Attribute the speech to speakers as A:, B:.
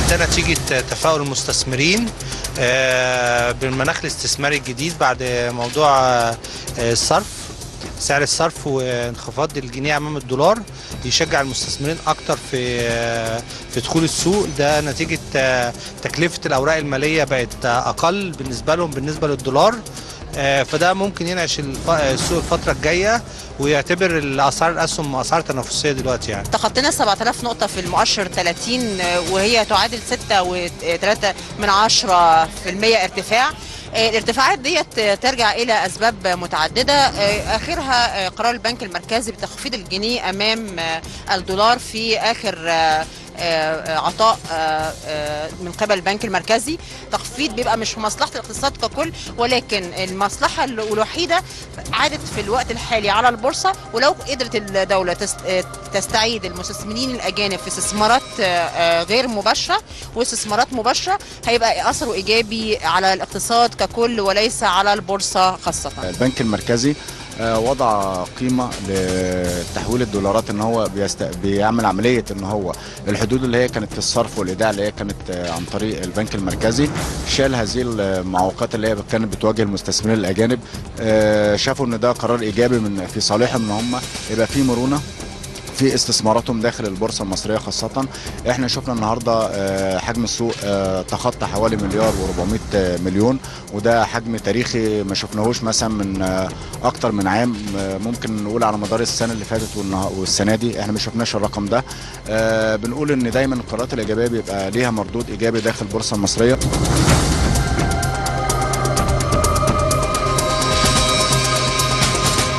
A: ده نتيجة تفاؤل المستثمرين آه، بالمناخ الاستثماري الجديد بعد موضوع آه، الصرف سعر الصرف وانخفاض الجنيه امام الدولار يشجع المستثمرين اكتر في آه، في دخول السوق ده نتيجه آه، تكلفه الاوراق الماليه بقت آه، اقل بالنسبه لهم بالنسبه للدولار آه، فده ممكن ينعش الف- السوق الفتره الجايه ويعتبر الاسعار الاسهم اسعار تنافسيه دلوقتي يعني
B: تخطينا 7000 نقطة في المؤشر 30 آه، وهي تعادل 6.3 من 10% ارتفاع آه، الارتفاعات ديت آه، ترجع الى اسباب متعدده آه، اخرها آه، قرار البنك المركزي بتخفيض الجنيه امام آه، الدولار في اخر آه، آه، عطاء آه، آه، من قبل البنك المركزي تخفيض بيبقى مش في مصلحه الاقتصاد ككل ولكن المصلحه الوحيده عادت في الوقت الحالي على البورصه ولو قدرت الدوله تست- آه، تستعيد المستثمرين الاجانب في استثمارات آه، آه، غير مباشره واستثمارات مباشره هيبقى اثره ايجابي على الاقتصاد ككل وليس على البورصه خاصه
C: البنك المركزي آه، وضع قيمه لتحويل الدولارات ان هو بيست... بيعمل عمليه ان هو الحدود اللي هي كانت في الصرف والايداع اللي هي كانت آه، عن طريق البنك المركزي شال هذه المعوقات اللي هي كانت بتواجه المستثمرين الاجانب آه، شافوا ان ده قرار ايجابي من في صالحهم ان هم يبقى في مرونه في استثماراتهم داخل البورصه المصريه خاصه احنا شفنا النهارده آه، حجم السوق آه، تخطى حوالي مليار و400 مليون وده حجم تاريخي ما شفناهوش مثلا من آه، اكتر من عام آه، ممكن نقول على مدار السنه اللي فاتت والنها- والسنه دي احنا ما شفناش الرقم ده آه، بنقول ان دايما القرارات الايجابيه بيبقى ليها مردود ايجابي داخل البورصه المصريه